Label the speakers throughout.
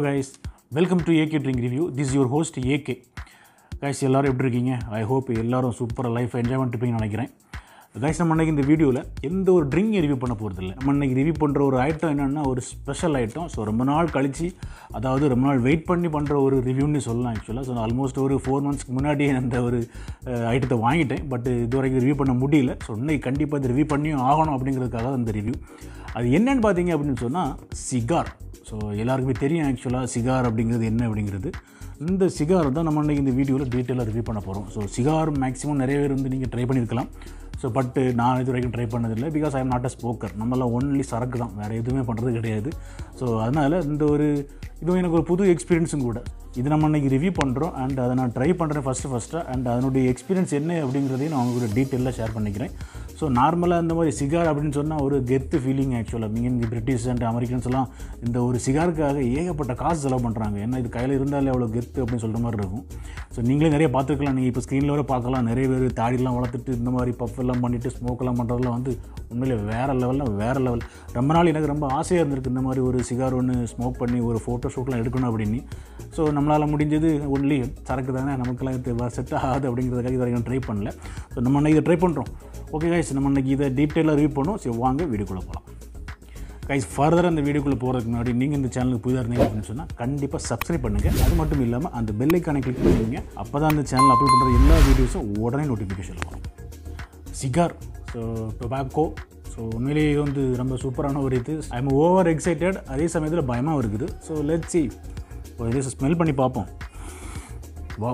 Speaker 1: guys welcome to AK drink review this your host AK guys எல்லோரும் எப்படி இருக்கீங்க I hope எல்லாரும் சூப்பராக லைஃப் என்ஜாய் பண்ணிட்டு இருப்பீங்கன்னு நினைக்கிறேன் கைஸ் நம்ம இன்னைக்கு இந்த வீடியோவில் எந்த ஒரு ட்ரிங்க் ரிவ்யூ பண்ண போகிறது இல்லை நம்ம இன்னைக்கு ரிவ்யூ பண்ணுற ஒரு ஐட்டம் என்னென்னா ஒரு ஸ்பெஷல் ஐட்டம் ஸோ ரொம்ப நாள் கழிச்சு அதாவது ரொம்ப நாள் வெயிட் பண்ணி பண்ணுற ஒரு ரிவ்யூன்னு சொல்லலாம் ஆக்சுவலாக ஸோ ஆல்மோஸ்ட் ஒரு ஃபோர் மந்த்ஸ்க்கு முன்னாடியே அந்த ஒரு ஐட்டத்தை வாங்கிட்டேன் பட் இது வரைக்கும் ரிவ்யூ பண்ண முடியல ஸோ இன்னைக்கு கண்டிப்பாக இது ரிவ்யூ பண்ணியும் ஆகணும் அப்படிங்கிறதுக்காக அந்த ரிவ்யூ அது என்னன்னு பார்த்தீங்க அப்படின்னு சொன்னால் சிகார் ஸோ எல்லாருக்குமே தெரியும் ஆக்சுவலாக சிகார் அப்படிங்கிறது என்ன அப்படிங்கிறது இந்த சிகார் தான் நம்ம இன்றைக்கி இந்த வீடியோவில் டீட்டெயிலாக ரிவ்யூ பண்ண போகிறோம் ஸோ சிகார் மேக்ஸிமம் நிறைய பேர் வந்து நீங்கள் ட்ரை பண்ணியிருக்கலாம் ஸோ பட்டு நான் இது வரைக்கும் ட்ரை பண்ணதில்லை because I am not a smoker நம்மளாம் ஒன்லி சரக்கு தான் வேறு எதுவுமே பண்ணுறது கிடையாது ஸோ அதனால் இந்த ஒரு இதுவும் எனக்கு ஒரு புது எக்ஸ்பீரியன்ஸும் கூட இது நம்ம இன்றைக்கி ரிவ்யூ பண்ணுறோம் அண்ட் அதை நான் ட்ரை பண்ணுறேன் ஃபஸ்ட்டு ஃபஸ்ட்டாக அண்ட் அதனுடைய எக்ஸ்பீரியன்ஸ் என்ன அப்படிங்கிறதையும் நான் உங்களோட டீட்டெயிலாக ஷேர் பண்ணிக்கிறேன் ஸோ நார்மலாக இந்த மாதிரி சிகார் அப்படின்னு சொன்னால் ஒரு கெத்து ஃபீலிங் ஆக்சுவலாக மீன் இந்த பிரிட்டிஷ் அண்ட் அமெரிக்கன்ஸ் எல்லாம் இந்த ஒரு சிகாருக்காக ஏகப்பட்ட காசு செலவு பண்ணுறாங்க ஏன்னா இது கையில் இருந்தாலே அவ்வளோ கெத்து அப்படின்னு சொல்கிற மாதிரி இருக்கும் ஸோ நீங்களே நிறைய பார்த்துருக்கலாம் நீங்கள் இப்போ ஸ்க்ரீனில் வர பார்க்கலாம் நிறைய பேர் தாடிலாம் வளர்த்துட்டு இந்த மாதிரி பஃப் எல்லாம் பண்ணிவிட்டு ஸ்மோக்கெல்லாம் பண்ணுறதுலாம் வந்து உண்மையிலே வேறு லெவலில் வேறு லெவல் ரொம்ப நாள் எனக்கு ரொம்ப ஆசையாக இருந்திருக்கு இந்த மாதிரி ஒரு சிகார் ஒன்று ஸ்மோக் பண்ணி ஒரு ஃபோட்டோ ஷூட்லாம் எடுக்கணும் அப்படின்னு ஸோ நம்மளால் முடிஞ்சது ஒன்லி சரக்கு தானே நமக்கெல்லாம் இது செட் ஆகாது அப்படிங்கிறதுக்காக இது வரைக்கும் ட்ரை பண்ணல ஸோ நம்ம அன்றைக்கி இதை ட்ரை பண்ணுறோம் ஓகே கைஸ் நம்ம அன்றைக்கி இதை டீட்டெயிலாக ரிவ்யூ பண்ணுவோம் சரி வாங்க வீடியோக்குள்ளே போகலாம் கைஸ் ஃபர்தராக அந்த வீடியோக்குள்ளே போகிறதுக்கு முன்னாடி நீங்கள் இந்த சேனலுக்கு புதிதாக இருந்தீங்க அப்படின்னு சொன்னால் கண்டிப்பாக சப்ஸ்கிரைப் பண்ணுங்கள் அது மட்டும் இல்லாமல் அந்த பெல் ஐக்கானை கிளிக் பண்ணுவீங்க அப்போ தான் அந்த சேனல் அப்லோட் பண்ணுற எல்லா வீடியோஸும் உடனே நோட்டிஃபிகேஷன் வரும் சிகார் ஸோ டொபாக்கோ ஸோ உண்மையிலேயே இது வந்து ரொம்ப சூப்பரான ஒரு இது ஐ எம் ஓவர் எக்ஸைட்டட் அதே சமயத்தில் பயமாக இருக்குது ஸோ லெட் சி ஒரு இது ஸ்மெல் பண்ணி பார்ப்போம் வா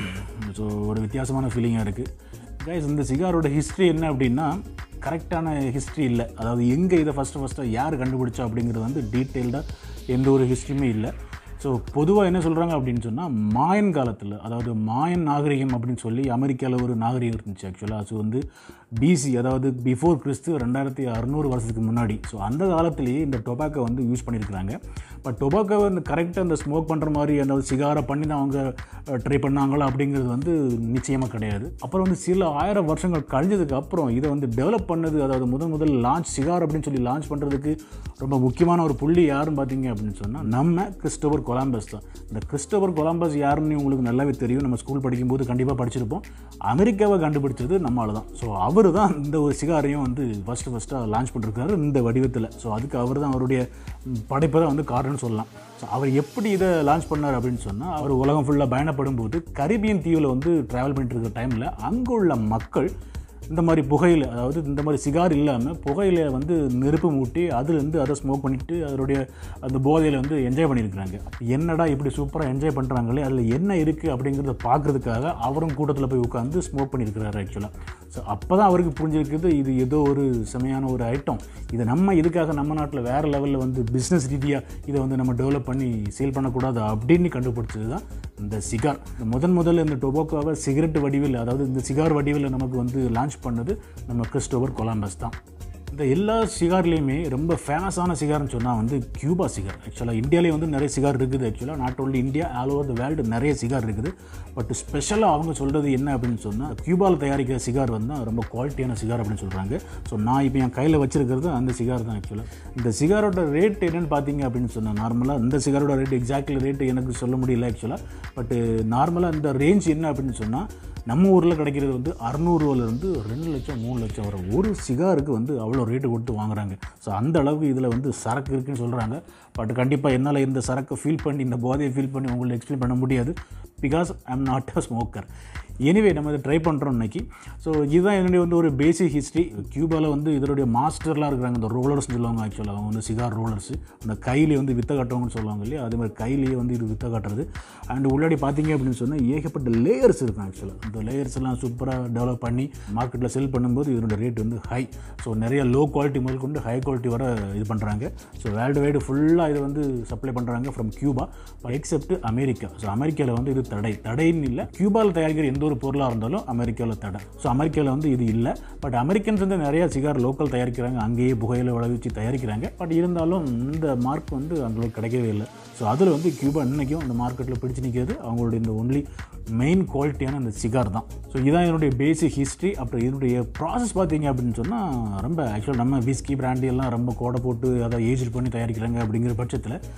Speaker 1: ஸோ ஒரு வித்தியாசமான ஃபீலிங்காக இருக்குது கைஸ் இந்த சிகாரோட ஹிஸ்ட்ரி என்ன அப்படின்னா கரெக்டான ஹிஸ்ட்ரி இல்லை அதாவது எங்கே இதை ஃபஸ்ட்டு ஃபஸ்ட்டாக யார் கண்டுபிடிச்சா அப்படிங்கிறது வந்து டீட்டெயில்டாக எந்த ஒரு ஹிஸ்ட்ரியுமே இல்லை ஸோ பொதுவாக என்ன சொல்கிறாங்க அப்படின்னு சொன்னால் மாயன் காலத்தில் அதாவது மாயன் நாகரிகம் அப்படின்னு சொல்லி அமெரிக்காவில் ஒரு நாகரிகம் இருந்துச்சு ஆக்சுவலாக அது வந்து பிசி அதாவது பிஃபோர் கிறிஸ்து ரெண்டாயிரத்தி அறநூறு வருஷத்துக்கு முன்னாடி ஸோ அந்த காலத்திலேயே இந்த டொபாக்கோ வந்து யூஸ் பண்ணியிருக்கிறாங்க பட் டொபாக்கோவை இந்த கரெக்டாக அந்த ஸ்மோக் பண்ணுற மாதிரி அந்த சிகாரை பண்ணி தான் அவங்க ட்ரை பண்ணாங்களோ அப்படிங்கிறது வந்து நிச்சயமாக கிடையாது அப்புறம் வந்து சில ஆயிரம் வருஷங்கள் கழிஞ்சதுக்கு அப்புறம் இதை வந்து டெவலப் பண்ணது அதாவது முதல் முதல் லான்ச் சிகார் அப்படின்னு சொல்லி லான்ச் பண்ணுறதுக்கு ரொம்ப முக்கியமான ஒரு புள்ளி யாருன்னு பார்த்தீங்க அப்படின்னு சொன்னால் நம்ம கிறிஸ்டோபர் கொலாம்பஸ் தான் இந்த கிறிஸ்டோபர் கொலாம்பஸ் யாருன்னு உங்களுக்கு நல்லாவே தெரியும் நம்ம ஸ்கூல் படிக்கும்போது கண்டிப்பாக படிச்சிருப்போம் அமெரிக்காவை கண்டுபிடிச்சது நம்மளால தான் ஸோ அவர் தான் இந்த ஒரு சிகாரையும் வந்து ஃபஸ்ட்டு ஃபஸ்ட்டாக லான்ச் பண்ணிருக்காரு இந்த வடிவத்தில் ஸோ அதுக்கு அவர் தான் அவருடைய படைப்பை தான் வந்து காரணம்னு சொல்லலாம் ஸோ அவர் எப்படி இதை லான்ச் பண்ணார் அப்படின்னு சொன்னால் அவர் உலகம் ஃபுல்லாக பயணப்படும் போது கரிபியன் தீவில் வந்து ட்ராவல் பண்ணிட்டு இருக்கிற டைமில் அங்கே உள்ள மக்கள் இந்த மாதிரி புகையில் அதாவது இந்த மாதிரி சிகார் இல்லாமல் புகையில வந்து நெருப்பு மூட்டி அதுலேருந்து அதை ஸ்மோக் பண்ணிட்டு அதனுடைய அந்த போதையில் வந்து என்ஜாய் பண்ணியிருக்கிறாங்க என்னடா இப்படி சூப்பராக என்ஜாய் பண்ணுறாங்களே அதில் என்ன இருக்குது அப்படிங்கிறத பார்க்குறதுக்காக அவரும் கூட்டத்தில் போய் உட்காந்து ஸ்மோக் பண்ணியிருக்கிறாரு ஆக்சுவலாக ஸோ அப்போ தான் அவருக்கு புரிஞ்சிருக்குது இது ஏதோ ஒரு செமையான ஒரு ஐட்டம் இதை நம்ம இதுக்காக நம்ம நாட்டில் வேறு லெவலில் வந்து பிஸ்னஸ் ரீதியாக இதை வந்து நம்ம டெவலப் பண்ணி சேல் பண்ணக்கூடாது அப்படின்னு கண்டுபிடிச்சது தான் இந்த சிகார் இந்த முதன் முதல்ல இந்த டொபாக்கோவை சிகரெட் வடிவில் அதாவது இந்த சிகார் வடிவில் நமக்கு வந்து லான்ச் பண்ணது நம்ம கிறிஸ்டோபர் கொலாம்பஸ் தான் இந்த எல்லா சிகார்லேயுமே ரொம்ப ஃபேமஸான சிகார்னு சொன்னால் வந்து கியூபா சிகார் ஆக்சுவலாக இந்தியாவிலே வந்து நிறைய சிகார் இருக்குது ஆக்சுவலாக not only India all over the world நிறைய சிகார் இருக்குது பட் ஸ்பெஷலாக அவங்க சொல்கிறது என்ன அப்படின்னு சொன்னால் கியூபாவில் தயாரிக்கிற சிகார் வந்து ரொம்ப குவாலிட்டியான சிகார் அப்படின்னு சொல்கிறாங்க ஸோ நான் இப்போ என் கையில் வச்சிருக்கிறது அந்த சிகார் தான் ஆக்சுவலாக இந்த சிகாரோட ரேட் என்னென்னு பார்த்தீங்க அப்படின்னு சொன்னால் நார்மலாக இந்த சிகாரோட ரேட் எக்ஸாக்ட்லி ரேட் எனக்கு சொல்ல முடியல ஆக்சுவலாக பட்டு நார்மலாக இந்த ரேஞ்ச் என்ன அப்படின்னு சொன்னால் நம்ம ஊரில் கிடைக்கிறது வந்து அறநூறுவாலேருந்து ரெண்டு லட்சம் மூணு லட்சம் வர ஒரு சிகாருக்கு வந்து அவ்வளோ ரேட்டு கொடுத்து வாங்குறாங்க ஸோ அந்த அளவுக்கு இதில் வந்து சரக்கு இருக்குன்னு சொல்கிறாங்க பட் கண்டிப்பாக என்னால் இந்த சரக்கை ஃபீல் பண்ணி இந்த போதையை ஃபீல் பண்ணி உங்களுக்கு எக்ஸ்பிளைன் பண்ண முடியாது because I am not a smoker anyway நம்ம இதை ட்ரை பண்ணுறோம் இன்னைக்கு ஸோ இதுதான் என்னுடைய வந்து ஒரு பேசிக் ஹிஸ்ட்ரி கியூபாவில் வந்து இதனுடைய மாஸ்டர்லாம் இருக்கிறாங்க இந்த ரோலர்ஸ் சொல்லுவாங்க ஆக்சுவலாக அவங்க வந்து சிகார் ரோலர்ஸ் அந்த கையிலே வந்து வித்த காட்டுவாங்கன்னு சொல்லுவாங்க இல்லையா அதே மாதிரி கையிலேயே வந்து இது வித்த காட்டுறது அண்ட் உள்ளாடி பார்த்தீங்க அப்படின்னு சொன்னால் ஏகப்பட்ட லேயர்ஸ் இருக்கும் ஆக்சுவலாக இந்த லேயர்ஸ் எல்லாம் சூப்பராக டெவலப் பண்ணி மார்க்கெட்டில் செல் பண்ணும்போது இதனுடைய ரேட் வந்து ஹை ஸோ நிறைய லோ குவாலிட்டி முதல் கொண்டு ஹை குவாலிட்டி வர இது பண்ணுறாங்க ஸோ வேர்ல்டு வைடு ஃபுல்லாக இது வந்து சப்ளை பண்ணுறாங்க from Cuba except America so அமெரிக்காவில் வந்து இது தடை தடைன்னு இல்லை கியூபாவில் தயாரிக்கிற எந்த ஒரு பொருளாக இருந்தாலும் அமெரிக்காவில் தடை ஸோ அமெரிக்காவில் வந்து இது இல்லை பட் அமெரிக்கன்ஸ் வந்து நிறைய சிகார் லோக்கல் தயாரிக்கிறாங்க அங்கேயே புகையில விளைவிச்சு தயாரிக்கிறாங்க பட் இருந்தாலும் இந்த மார்க் வந்து அவங்களுக்கு கிடைக்கவே இல்லை ஸோ அதில் வந்து கியூபா இன்றைக்கும் அந்த மார்க்கெட்டில் பிடிச்சு நிற்கிறது அவங்களுடைய இந்த ஒன்லி மெயின் குவாலிட்டியான அந்த சிகார் தான் ஸோ இதான் என்னுடைய பேசிக் ஹிஸ்ட்ரி அப்புறம் இதனுடைய ப்ராசஸ் பார்த்தீங்க அப்படின்னு சொன்னால் ரொம்ப ஆக்சுவலாக நம்ம விஸ்கி பிராண்டி எல்லாம் ரொம்ப கோடை போட்டு அதை ஏஜ் பண்ணி தயாரிக்கிறாங்க அப்படிங்கிற பட்சத்தில்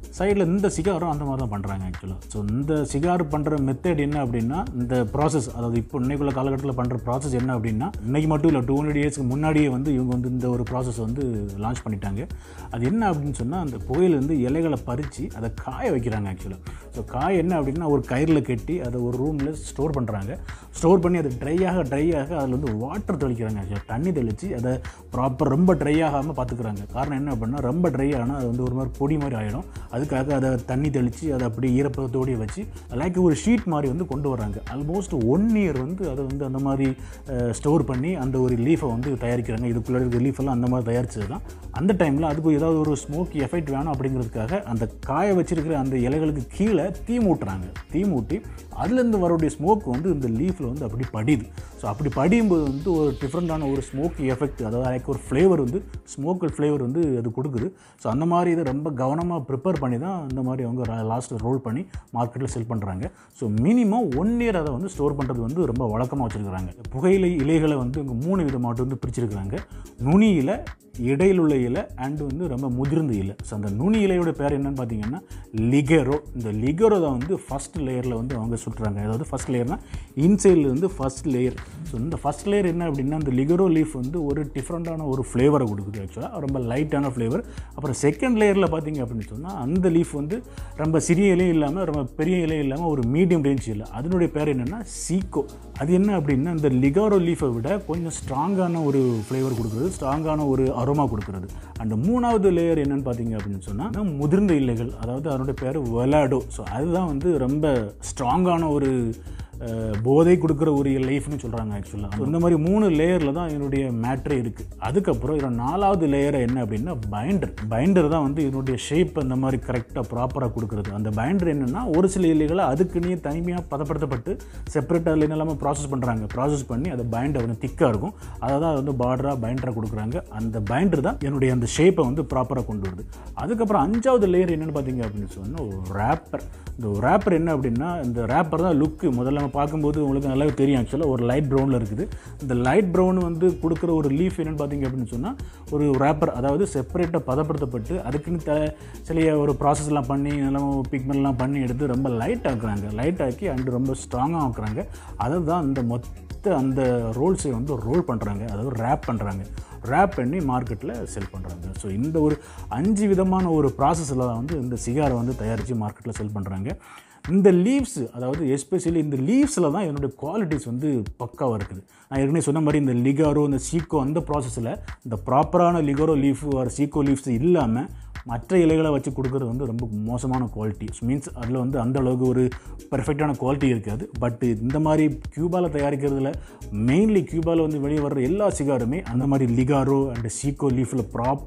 Speaker 1: சைடில் இந்த சிகாரும் அந்த மாதிரி தான் பண்ணுறாங்க ஆக்சுவலாக ஸோ இந்த சிகார் பண்ணுற மெத்தட் என்ன அப்படின்னா இந்த ப்ராசஸ் அதாவது இப்போ இன்னைக்குள்ள காலகட்டத்தில் பண்ணுற ப்ராசஸ் என்ன அப்படின்னா இன்னைக்கு மட்டும் இல்லை டூ ஹண்ட்ரட் இயர்ஸ்க்கு முன்னாடியே வந்து இவங்க வந்து இந்த ஒரு ப்ராசஸ் வந்து லான்ச் பண்ணிட்டாங்க அது என்ன அப்படின்னு சொன்னால் அந்த புகையிலேருந்து இலைகளை பறித்து அதை காய வைக்கிறாங்க ஆக்சுவலாக ஸோ காய் என்ன அப்படின்னா ஒரு கயிறில் கட்டி அதை ஒரு ரூமில் ஸ்டோர் பண்ணுறாங்க ஸ்டோர் பண்ணி அது ட்ரை ஆக ட்ரை ஆக அதில் வந்து வாட்டர் தெளிக்கிறாங்க ஆக்சுவலாக தண்ணி தெளித்து அதை ப்ராப்பர் ரொம்ப ட்ரை ஆகாமல் பார்த்துக்குறாங்க காரணம் என்ன அப்படின்னா ரொம்ப ட்ரை ஆனால் அது வந்து ஒரு மாதிரி பொடி மாதிரி ஆகிடும் அதுக்காக அதை தண்ணி தெளித்து அதை அப்படியே ஈரப்பதத்தோடய வச்சு லைக் ஒரு ஷீட் மாதிரி வந்து கொண்டு வராங்க ஆல்மோஸ்ட் ஒன் இயர் வந்து அதை வந்து அந்த மாதிரி ஸ்டோர் பண்ணி அந்த ஒரு லீஃபை வந்து தயாரிக்கிறாங்க இதுக்குள்ளே இருக்க லீஃப் எல்லாம் அந்த மாதிரி தயாரிச்சது தான் அந்த டைமில் அதுக்கு ஏதாவது ஒரு ஸ்மோக் எஃபெக்ட் வேணும் அப்படிங்கிறதுக்காக அந்த காய வச்சிருக்கிற அந்த இலைகளுக்கு கீழே தீ மூட்டுறாங்க தீ மூட்டி அதுலேருந்து வரக்கூடிய ஸ்மோக் வந்து இந்த லீஃபில் வந்து அப்படி படியுது ஸோ அப்படி படியும்போது வந்து ஒரு டிஃப்ரெண்ட்டான ஒரு ஸ்மோக் எஃபெக்ட் அதாவது அதுக்கு ஒரு ஃப்ளேவர் வந்து ஸ்மோக்கல் ஃப்ளேவர் வந்து அது கொடுக்குது ஸோ அந்த மாதிரி இதை ரொம்ப கவனமாக ப்ரிப்பேர் பண்ணி தான் இந்த மாதிரி அவங்க லாஸ்ட்டில் ரோல் பண்ணி மார்க்கெட்டில் செல் பண்ணுறாங்க ஸோ மினிமம் ஒன் இயர் அதை வந்து ஸ்டோர் பண்ணுறது வந்து ரொம்ப வழக்கமாக வச்சுருக்கிறாங்க புகையிலை இலைகளை வந்து இங்கே மூணு விதமாட்டு வந்து பிரிச்சிருக்கிறாங்க நுனி இலை இடையில் உள்ள இலை அண்டு வந்து ரொம்ப முதிர்ந்த இலை ஸோ அந்த நுனி இலையோட பேர் என்னன்னு பார்த்தீங்கன்னா லிகரோ இந்த லிகரோ தான் வந்து ஃபஸ்ட் லேயரில் வந்து அவங்க சுட்டுறாங்க அதாவது ஃபஸ்ட் லேயர்னால் இன்சைடில் வந்து ஃபஸ்ட் லேயர் ஸோ இந்த ஃபஸ்ட் லேயர் என்ன அப்படின்னா அந்த லிகரோ லீஃப் வந்து ஒரு டிஃப்ரெண்ட்டான ஒரு ஃப்ளேவரை கொடுக்குது ஆக்சுவலாக ரொம்ப லைட்டான ஃப்ளேவர் அப்புறம் செகண்ட் லேயரில் பார்த்தீங்க அப்படின்னு சொன்னால் அந்த லீஃப் வந்து ரொம்ப சிறிய இலையும் இல்லாமல் ரொம்ப பெரிய இலையும் இல்லாமல் ஒரு மீடியம் ரேஞ்ச் இல்லை அதனுடைய பேர் என்னென்னா சீக்கோ அது என்ன அப்படின்னா இந்த லிகாரோ லீஃபை விட கொஞ்சம் ஸ்ட்ராங்கான ஒரு ஃப்ளேவர் கொடுக்குறது ஸ்ட்ராங்கான ஒரு அரோமா கொடுக்குறது அண்ட் மூணாவது லேயர் என்னன்னு பார்த்தீங்க அப்படின்னு சொன்னால் முதிர்ந்த இலைகள் அதாவது அதனுடைய பேர் வெலாடோ ஸோ அதுதான் வந்து ரொம்ப ஸ்ட்ராங்கான ஒரு அஹ், போதை கொடுக்குற ஒரு லைஃப்னு சொல்கிறாங்க ஆக்சுவலாக இந்த மாதிரி மூணு லேயரில் தான் இதனுடைய மேட்ரே இருக்குது அதுக்கப்புறம் இதில் நாலாவது லேயர் என்ன அப்படின்னா பைண்டர் பைண்டர் தான் வந்து இதனுடைய ஷேப் அந்த மாதிரி கரெக்டாக ப்ராப்பராக கொடுக்குறது அந்த பைண்டர் என்னென்னா ஒரு சில இலைகளை அதுக்குன்னே தனிமையாக பதப்படுத்தப்பட்டு செப்பரேட்டாக இல்லை இல்லாமல் ப்ராசஸ் பண்ணுறாங்க ப்ராசஸ் பண்ணி அதை பைண்டர் வந்து திக்காக இருக்கும் அதை தான் வந்து பார்டராக பைண்டராக கொடுக்குறாங்க அந்த பைண்டர் தான் என்னுடைய அந்த ஷேப்பை வந்து ப்ராப்பராக கொண்டு வருது அதுக்கப்புறம் அஞ்சாவது லேயர் என்னென்னு பார்த்தீங்க அப்படின்னு சொன்னால் ஒரு ரேப்பர் இந்த ரேப்பர் என்ன அப்படின்னா இந்த ரேப்பர் தான் லுக்கு முதல்ல நம்ம பார்க்கும்போது உங்களுக்கு நல்லாவே தெரியும் ஆக்சுவலாக ஒரு லைட் ப்ரௌனில் இருக்குது இந்த லைட் ப்ரௌன் வந்து கொடுக்குற ஒரு லீஃப் என்னென்னு பார்த்தீங்க அப்படின்னு சொன்னால் ஒரு ரேப்பர் அதாவது செப்பரேட்டாக பதப்படுத்தப்பட்டு அதுக்குன்னு த சில ஒரு ப்ராசஸ்லாம் பண்ணி நல்லா பிக்மெண்ட்லாம் பண்ணி எடுத்து ரொம்ப லைட் ஆக்குறாங்க லைட் ஆக்கி அண்டு ரொம்ப ஸ்ட்ராங்காக ஆக்குறாங்க அதை தான் இந்த மொத்த அந்த ரோல்ஸை வந்து ரோல் பண்ணுறாங்க அதாவது ரேப் பண்ணுறாங்க ரேப் பண்ணி மார்க்கெட்டில் செல் பண்ணுறாங்க ஸோ இந்த ஒரு அஞ்சு விதமான ஒரு ப்ராசஸில் தான் வந்து இந்த சிகாரை வந்து தயாரித்து மார்க்கெட்டில் செல் பண்ணுறாங்க இந்த லீவ்ஸ் அதாவது எஸ்பெஷலி இந்த லீவ்ஸில் தான் என்னுடைய குவாலிட்டிஸ் வந்து பக்காவாக இருக்குது நான் ஏற்கனவே சொன்ன மாதிரி இந்த லிகாரோ இந்த சீக்கோ அந்த ப்ராசஸில் இந்த ப்ராப்பரான லிகாரோ லீஃப் ஒரு சீக்கோ லீவ்ஸ் இல்லாமல் மற்ற இலைகளை வச்சு கொடுக்குறது வந்து ரொம்ப மோசமான குவாலிட்டி மீன்ஸ் அதில் வந்து அந்த அளவுக்கு ஒரு பெர்ஃபெக்டான குவாலிட்டி இருக்காது பட் இந்த மாதிரி கியூபாவில் தயாரிக்கிறதுல மெயின்லி கியூபாவில் வந்து வெளியே வர்ற எல்லா சிகாருமே அந்த மாதிரி லிகாரோ அண்ட் சீக்கோ லீஃபில்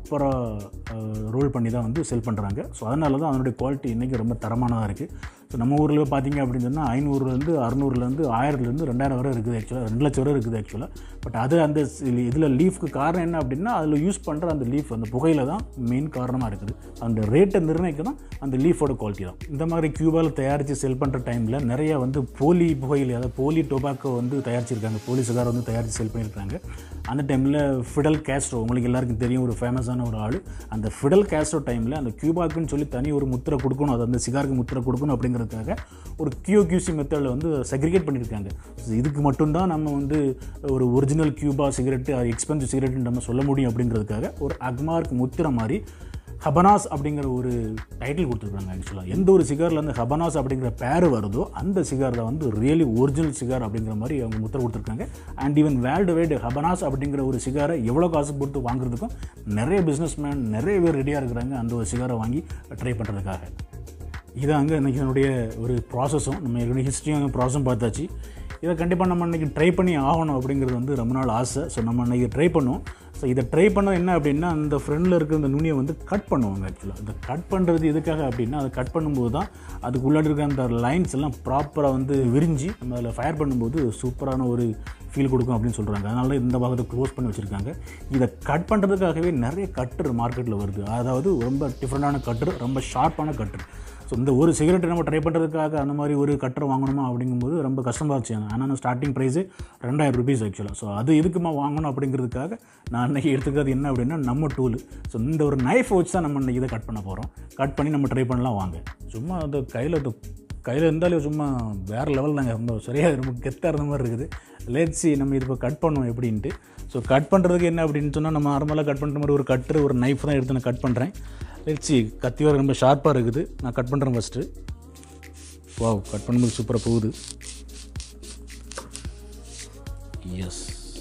Speaker 1: ப்ராப்பராக ரோல் பண்ணி தான் வந்து செல் பண்ணுறாங்க ஸோ அதனால தான் அதனுடைய குவாலிட்டி இன்றைக்கி ரொம்ப தரமானதாக இருக்குது ஸோ நம்ம ஊரில் பார்த்தீங்க அப்படின்னு சொன்னால் ஐநூறுலேருந்து அறநூறுலேருந்து ஆயிரத்துலேருந்து ரெண்டாயிரம் வரை இருக்குது ஆக்சுவலாக ரெண்டு லட்சம் வரை இருக்குது ஆக்சுவலாக பட் அது அந்த இதில் லீஃப்க்கு காரணம் என்ன அப்படின்னா அதில் யூஸ் பண்ணுற அந்த லீஃப் அந்த புகையில தான் மெயின் காரணமாக இருக்குது அந்த ரேட்டை நிர்ணயிக்க தான் அந்த லீஃபோட குவாலிட்டி தான் இந்த மாதிரி கியூபாவில் தயாரித்து செல் பண்ணுற டைமில் நிறைய வந்து போலி புகையிலை அதாவது போலி டொபாக்கோ வந்து தயாரிச்சிருக்காங்க போலி சிகார் வந்து தயாரித்து செல் பண்ணியிருக்காங்க அந்த டைமில் ஃபிடல் கேஸ்ட்ரோ உங்களுக்கு எல்லாருக்கும் தெரியும் ஒரு ஃபேமஸான ஒரு ஆள் அந்த ஃபிடல் கேஸ்ட்ரோ டைமில் அந்த கியூபாக்குன்னு சொல்லி தனி ஒரு முத்திரை கொடுக்கணும் அது அந்த சிகாருக்கு முத்திரை கொடுக்கணும் அப்படிங்கிறதுக்காக ஒரு கியூ கியூசி மெத்தடில் வந்து செக்ரிகேட் பண்ணியிருக்காங்க So இதுக்கு மட்டும்தான் நம்ம வந்து ஒரு ஒரிஜினல் கியூபா சிகரெட்டு எக்ஸ்பென்சிவ் சிகரெட்னு நம்ம சொல்ல முடியும் அப்படிங்கிறதுக்காக ஒரு அக்மார்க் முத்திரை மாதிரி ஹபனாஸ் அப்படிங்கிற ஒரு டைட்டில் கொடுத்துருக்காங்க ஆக்சுவலாக எந்த ஒரு சிகாரில் வந்து ஹபனாஸ் அப்படிங்கிற பேர் வருதோ அந்த சிகார் தான் வந்து ரியலி ஒரிஜினல் சிகார் அப்படிங்கிற மாதிரி அவங்க முத்திரை கொடுத்துருக்காங்க and even worldwide Habanos அப்படிங்கிற ஒரு சிகாரை எவ்வளோ காசு கொடுத்து வாங்குறதுக்கும் நிறைய பிஸ்னஸ்மேன் நிறைய பேர் ரெடியாக இருக்கிறாங்க அந்த ஒரு சிகாரை வாங்கி ட்ரை பண்ணுறதுக்காக இதாங்க இன்றைக்கி என்னுடைய ஒரு ப்ராசஸும் நம்ம ஏற்கனவே ஹிஸ்ட்ரியும் ப்ராசஸும் பார்த்தாச்சு இதை கண்டிப்பாக நம்ம இன்றைக்கி ட்ரை பண்ணி ஆகணும் அப்படிங்கிறது வந்து ரொம்ப நாள் ஆசை ஸோ நம்ம இன்றைக்கி ட்ரை பண்ணுவோம் ஸோ இதை ட்ரை பண்ண என்ன அப்படின்னா அந்த ஃப்ரெண்டில் இருக்கிற அந்த நுனியை வந்து கட் பண்ணுவாங்க ஆக்சுவலாக அந்த கட் பண்ணுறது எதுக்காக அப்படின்னா அதை கட் பண்ணும்போது தான் அதுக்குள்ளாடி இருக்க அந்த லைன்ஸ் எல்லாம் ப்ராப்பராக வந்து விரிஞ்சு நம்ம அதில் ஃபயர் பண்ணும்போது சூப்பரான ஒரு ஃபீல் கொடுக்கும் அப்படின்னு சொல்கிறாங்க அதனால இந்த பாகத்தை க்ளோஸ் பண்ணி வச்சுருக்காங்க இதை கட் பண்ணுறதுக்காகவே நிறைய கட்டர் மார்க்கெட்டில் வருது அதாவது ரொம்ப டிஃப்ரெண்டான கட்டர் ரொம்ப ஷார்ப்பான கட்டர் ஸோ ஸோ இந்த ஒரு சிகரெட் நம்ம ட்ரை பண்ணுறதுக்காக அந்த மாதிரி ஒரு கட்டரை வாங்கணுமா அப்படிங்கும்போது ரொம்ப கஷ்டமாக இருந்துச்சு ஆனால் ஸ்டார்டிங் ப்ரைஸு ரெண்டாயிரம் ருபீஸ் ஆக்சுவலாக ஸோ அது எதுக்குமா வாங்கணும் அப்படிங்கிறதுக்காக நான் அன்றைக்கி எடுத்துக்கிறது என்ன அப்படின்னா நம்ம டூல் ஸோ இந்த ஒரு நைஃப் வச்சு தான் நம்ம இன்றைக்கி இதை கட் பண்ண போகிறோம் கட் பண்ணி நம்ம ட்ரை பண்ணலாம் வாங்க சும்மா அது கையில் அது கையில் இருந்தாலே சும்மா வேறு லெவல் நாங்கள் ரொம்ப சரியாக ரொம்ப கெத்தாக இருந்த மாதிரி இருக்குது லேட்ஸி நம்ம இது இப்போ கட் பண்ணுவோம் எப்படின்ட்டு ஸோ கட் பண்ணுறதுக்கு என்ன அப்படின்னு சொன்னால் நம்ம நார்மலாக கட் பண்ணுற மாதிரி ஒரு கட்டர் ஒரு நைஃப் தான் எடுத்து நான் கட் பண்ணுறேன் லேட்ஸி கத்தி வர ரொம்ப ஷார்ப்பாக இருக்குது நான் கட் பண்ணுறேன் ஃபஸ்ட்டு வாவ் கட் பண்ணும்போது சூப்பராக போகுது yes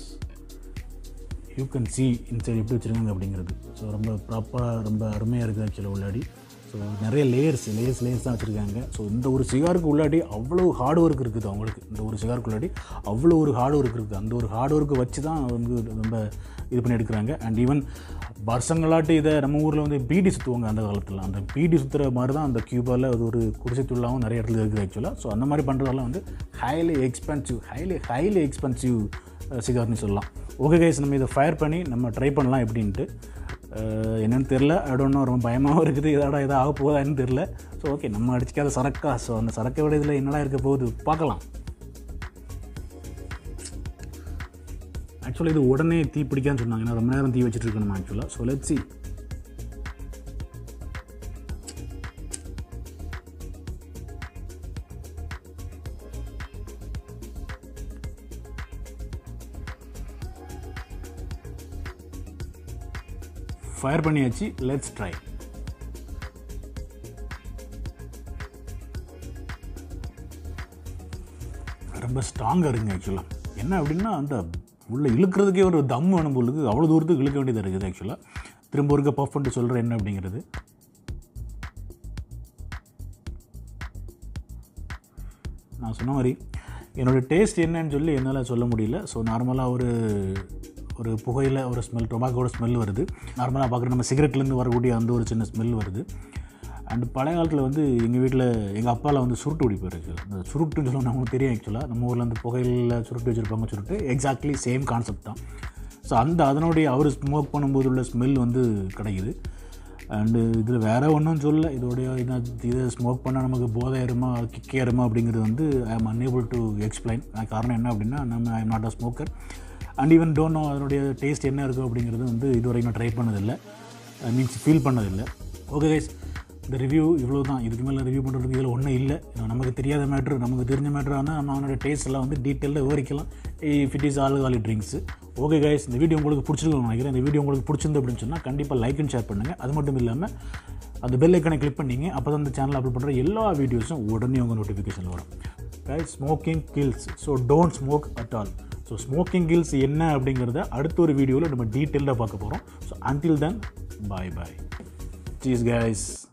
Speaker 1: you can see inside எப்படி வச்சுருக்காங்க அப்படிங்கிறது ஸோ ரொம்ப ப்ராப்பராக ரொம்ப அருமையாக இருக்குது ஆக்சுவலாக உள்ளாடி ஸோ நிறைய லேயர்ஸ் லேயர்ஸ் லேயர்ஸ் தான் வச்சுருக்காங்க ஸோ இந்த ஒரு சிகாருக்கு உள்ளாடி அவ்வளோ ஹார்ட் ஒர்க் இருக்குது அவங்களுக்கு இந்த ஒரு சிகாருக்கு உள்ளாடி அவ்வளோ ஒரு ஹார்ட் ஒர்க் இருக்குது அந்த ஒரு ஹார்ட் ஒர்க்கை வச்சு தான் வந்து ரொம்ப இது பண்ணி எடுக்கிறாங்க அண்ட் ஈவன் வருஷங்களாட்டு இதை நம்ம ஊரில் வந்து பீடி சுற்றுவாங்க அந்த காலத்தில் அந்த பீடி சுற்றுற மாதிரி தான் அந்த கியூபாவில் அது ஒரு குடிசை துள்ளாவும் நிறைய இடத்துல இருக்குது ஆக்சுவலாக ஸோ அந்த மாதிரி பண்ணுறதெல்லாம் வந்து highly expensive highly highly expensive சிகார்னு சொல்லலாம் ஓகே கைஸ் நம்ம இதை ஃபயர் பண்ணி நம்ம ட்ரை பண்ணலாம் எப்படின்ட்டு அஹ் என்னன்னு தெரில அடுன்னு ரொம்ப பயமாகவும் இருக்குது இதோட இதாக ஆக போகுதான்னு தெரில ஸோ ஓகே நம்ம அடிச்சிக்காத சரக்கா ஸோ அந்த சரக்கை விட இதில் என்னடா இருக்க போகுது பார்க்கலாம் ஆக்சுவலாக இது உடனே தீ பிடிக்கான்னு சொன்னாங்க ஏன்னா ரொம்ப நேரம் தீ வச்சுட்டு இருக்கணும் ஆக்சுவலாக ஸோ லெட் சி ஃபயர் பண்ணியாச்சு லெட்ஸ் ட்ரை ரொம்ப ஸ்ட்ராங்காக இருக்குங்க ஆக்சுவலாக என்ன அப்படின்னா அந்த உள்ளே இழுக்கிறதுக்கே ஒரு தம் வேணும் போலுக்கு அவ்வளோ தூரத்துக்கு இழுக்க வேண்டியதாக இருக்குது ஆக்சுவலாக திரும்ப ஒருக்க பஃப் பண்ணிட்டு சொல்கிறேன் என்ன அப்படிங்கிறது நான் சொன்ன மாதிரி என்னோடய டேஸ்ட் என்னன்னு சொல்லி என்னால் சொல்ல முடியல ஸோ நார்மலாக ஒரு ஒரு புகையில் ஒரு ஸ்மெல் டொபாக்கோட ஸ்மெல் வருது நார்மலாக பார்க்குற நம்ம சிகரெட்லேருந்து வரக்கூடிய அந்த ஒரு சின்ன ஸ்மெல் வருது அண்ட் பழைய காலத்தில் வந்து எங்கள் வீட்டில் எங்கள் அப்பாவில் வந்து சுருட்டு பிடிப்பார் ஆக்சுவலாக அந்த சுருட்டுன்னு சொல்ல நமக்கு தெரியும் ஆக்சுவலாக நம்ம ஊரில் அந்த புகையில் சுருட்டு வச்சுருப்பாங்க சுருட்டு எக்ஸாக்ட்லி சேம் கான்செப்ட் தான் ஸோ அந்த அதனுடைய அவர் ஸ்மோக் பண்ணும்போது உள்ள ஸ்மெல் வந்து கிடைக்குது அண்டு இதில் வேறு ஒன்றும் சொல்ல இதோடைய இதை இதை ஸ்மோக் பண்ணால் நமக்கு போதை ஏறுமா கிக் ஏறுமா அப்படிங்கிறது வந்து I am unable to explain காரணம் என்ன அப்படின்னா நம்ம I am not a smoker and even don't know அதனுடைய டேஸ்ட் என்ன இருக்குது அப்படிங்கிறது வந்து இதுவரைக்கும் நான் ட்ரை பண்ணதில்லை மீன்ஸ் ஃபீல் பண்ணதில்லை ஓகே கைஸ் இந்த ரிவ்யூ இவ்வளோ தான் இதுக்கு மேலே ரிவ்யூ பண்ணுறதுக்கு இதில் ஒன்றும் இல்லை நமக்கு தெரியாத மேட்ரு நமக்கு தெரிஞ்ச மேட்ரு ஆனால் நம்ம அவனோட டேஸ்ட் எல்லாம் வந்து டீட்டெயிலில் விவரிக்கலாம் if it is alcoholic drinks okay guys இந்த வீடியோ உங்களுக்கு பிடிச்சிருக்குன்னு நினைக்கிறேன் இந்த வீடியோ உங்களுக்கு பிடிச்சிருந்து அப்படின்னு சொன்னால் கண்டிப்பாக லைக் அண்ட் ஷேர் பண்ணுங்கள் அது மட்டும் இல்லாமல் அந்த பெல் ஐக்கனை கிளிக் பண்ணிங்க அப்போ தான் இந்த சேனல் அப்லோட் பண்ணுற எல்லா வீடியோஸும் உடனே உங்கள் நோட்டிஃபிகேஷன் வரும் guys smoking kills so don't smoke at all so smoking kills என்ன அப்படிங்கிறத அடுத்த ஒரு வீடியோவில் நம்ம டீட்டெயிலாக பார்க்க போகிறோம் so until then bye bye சீஸ் கைஸ்